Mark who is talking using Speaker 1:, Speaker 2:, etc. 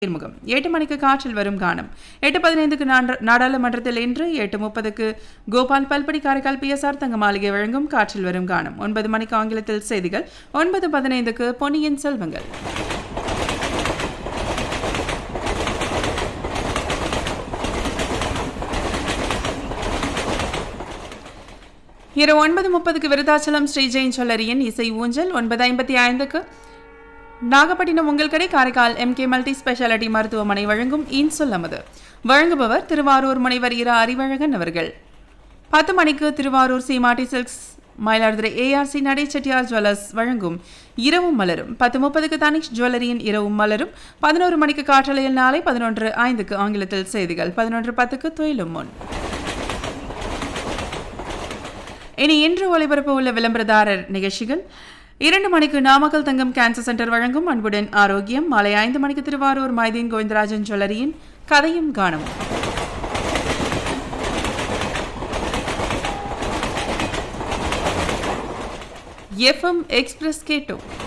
Speaker 1: நேர்முகம் எட்டு மணிக்கு காற்றில் வரும் கானம் எட்டு பதினைந்துக்கு நான்ற- நாடாளுமன்றத்தில் இன்று எட்டு முப்பதுக்கு கோபால் பல்படி காரைக்கால் பிஎஸ்ஆர் தங்க மாளிகை வழங்கும் காற்றில் வரும் கானம் ஒன்பது மணிக்கு ஆங்கிலத்தில் செய்திகள் ஒன்பது பதினைந்துக்கு பொன்னியின் செல்வங்கள் இரவு ஒன்பது முப்பதுக்கு விருதாச்சலம் ஸ்ரீ ஜெயின் சொல்லரியின் இசை ஊஞ்சல் ஒன்பது ஐம்பத்தி ஐந்துக்கு நாகப்பட்டினம் உங்கள் கடை காரைக்கால் எம்கே மல்டி ஸ்பெஷாலிட்டி மருத்துவமனை வழங்கும் இன்சொல் அமது வழங்குபவர் திருவாரூர் முனைவர் இரா அறிவழகன் அவர்கள் பத்து மணிக்கு திருவாரூர் சீமாட்டி சில்க்ஸ் மயிலாடுதுறை ஏஆர்சி நடை செட்டியார் ஜுவல்லர்ஸ் வழங்கும் இரவும் மலரும் பத்து முப்பதுக்கு தனிஷ் ஜுவல்லரியின் இரவும் மலரும் பதினோரு மணிக்கு காற்றலையில் நாளை பதினொன்று ஐந்துக்கு ஆங்கிலத்தில் செய்திகள் பதினொன்று பத்துக்கு துயிலும் முன் இனி இன்று ஒளிபரப்பு உள்ள விளம்பரதாரர் நிகழ்ச்சிகள் இரண்டு மணிக்கு நாமக்கல் தங்கம் கேன்சர் சென்டர் வழங்கும் அன்புடன் ஆரோக்கியம் மாலை ஐந்து மணிக்கு திருவாரூர் மைதீன் கோவிந்தராஜன் ஜுவல்லரியின் கதையும் காணவும் எஃப்எம் எக்ஸ்பிரஸ் கேட்டோம்